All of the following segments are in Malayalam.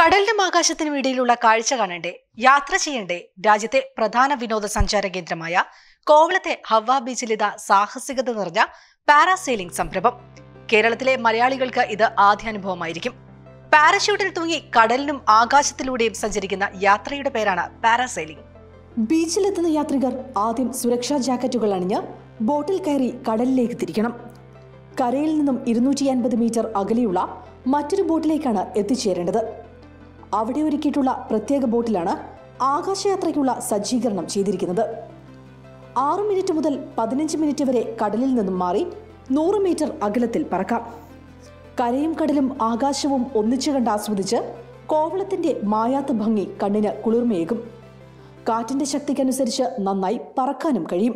കടലിനും ആകാശത്തിനും ഇടയിലുള്ള കാഴ്ച കാണണ്ടേ യാത്ര ചെയ്യണ്ടേ രാജ്യത്തെ പ്രധാന വിനോദസഞ്ചാര കേന്ദ്രമായ കോവളത്തെ ഹവ ബീച്ചിലിത സാഹസികത നിറഞ്ഞ പാരാസെയിലിംഗ് സംരംഭം കേരളത്തിലെ മലയാളികൾക്ക് ഇത് ആദ്യാനുഭവമായിരിക്കും പാരഷൂട്ടിൽ തൂങ്ങി കടലിനും ആകാശത്തിലൂടെയും സഞ്ചരിക്കുന്ന യാത്രയുടെ പേരാണ് പാരാസെയിലിംഗ് ബീച്ചിലെത്തുന്ന യാത്രികർ ആദ്യം സുരക്ഷാ ജാക്കറ്റുകൾ അണിഞ്ഞ് ബോട്ടിൽ കയറി കടലിലേക്ക് തിരിക്കണം കരയിൽ നിന്നും ഇരുന്നൂറ്റി അൻപത് മീറ്റർ അകലെയുള്ള മറ്റൊരു ബോട്ടിലേക്കാണ് എത്തിച്ചേരേണ്ടത് അവിടെ ഒരുക്കിയിട്ടുള്ള പ്രത്യേക ബോട്ടിലാണ് ആകാശയാത്രയ്ക്കുള്ള സജ്ജീകരണം ചെയ്തിരിക്കുന്നത് ആറ് മിനിറ്റ് മുതൽ പതിനഞ്ച് മിനിറ്റ് വരെ കടലിൽ നിന്നും മാറി നൂറ് മീറ്റർ അകലത്തിൽ പറക്കാം കരയും കടലും ആകാശവും ഒന്നിച്ചു കണ്ട് ആസ്വദിച്ച് കോവളത്തിന്റെ മായാത്ത ഭംഗി കണ്ണിന് കുളിർമയേകും കാറ്റിന്റെ ശക്തിക്കനുസരിച്ച് നന്നായി പറക്കാനും കഴിയും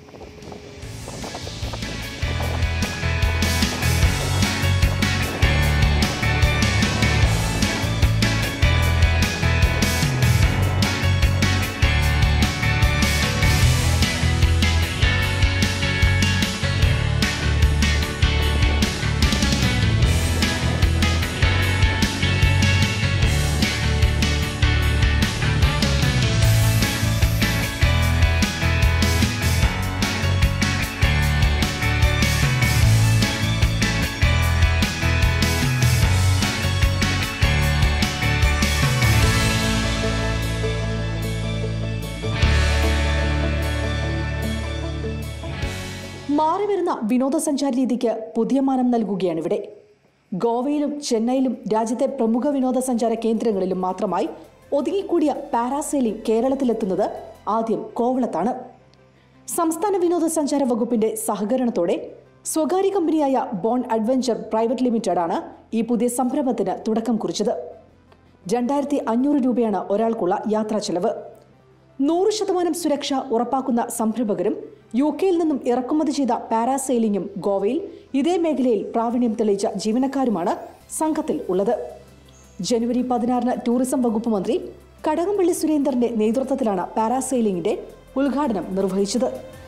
മാറി വരുന്ന വിനോദസഞ്ചാര രീതിക്ക് പുതിയ മാനം നൽകുകയാണ് ഇവിടെ ഗോവയിലും ചെന്നൈയിലും രാജ്യത്തെ പ്രമുഖ വിനോദസഞ്ചാര കേന്ദ്രങ്ങളിലും മാത്രമായി ഒതുങ്ങിക്കൂടിയ പാരാസെയിലിംഗ് കേരളത്തിലെത്തുന്നത് ആദ്യം കോവളത്താണ് സംസ്ഥാന വിനോദസഞ്ചാര വകുപ്പിന്റെ സഹകരണത്തോടെ സ്വകാര്യ കമ്പനിയായ ബോൺ അഡ്വഞ്ചർ പ്രൈവറ്റ് ലിമിറ്റഡാണ് ഈ പുതിയ സംരംഭത്തിന് തുടക്കം കുറിച്ചത് രണ്ടായിരത്തി അഞ്ഞൂറ് രൂപയാണ് ഒരാൾക്കുള്ള യാത്രാ ചെലവ് നൂറ് ശതമാനം സുരക്ഷ ഉറപ്പാക്കുന്ന സംരംഭകരും യു കെയിൽ നിന്നും ഇറക്കുമതി ചെയ്ത പാരാസെയിലിംഗും ഗോവയിൽ ഇതേ മേഖലയിൽ പ്രാവീണ്യം തെളിയിച്ച ജീവനക്കാരുമാണ് സംഘത്തിൽ ഉള്ളത് ജനുവരി പതിനാറിന് ടൂറിസം വകുപ്പ് മന്ത്രി കടകംപള്ളി സുരേന്ദ്രന്റെ നേതൃത്വത്തിലാണ് പാരാസെയിലിംഗിന്റെ ഉദ്ഘാടനം നിർവഹിച്ചത്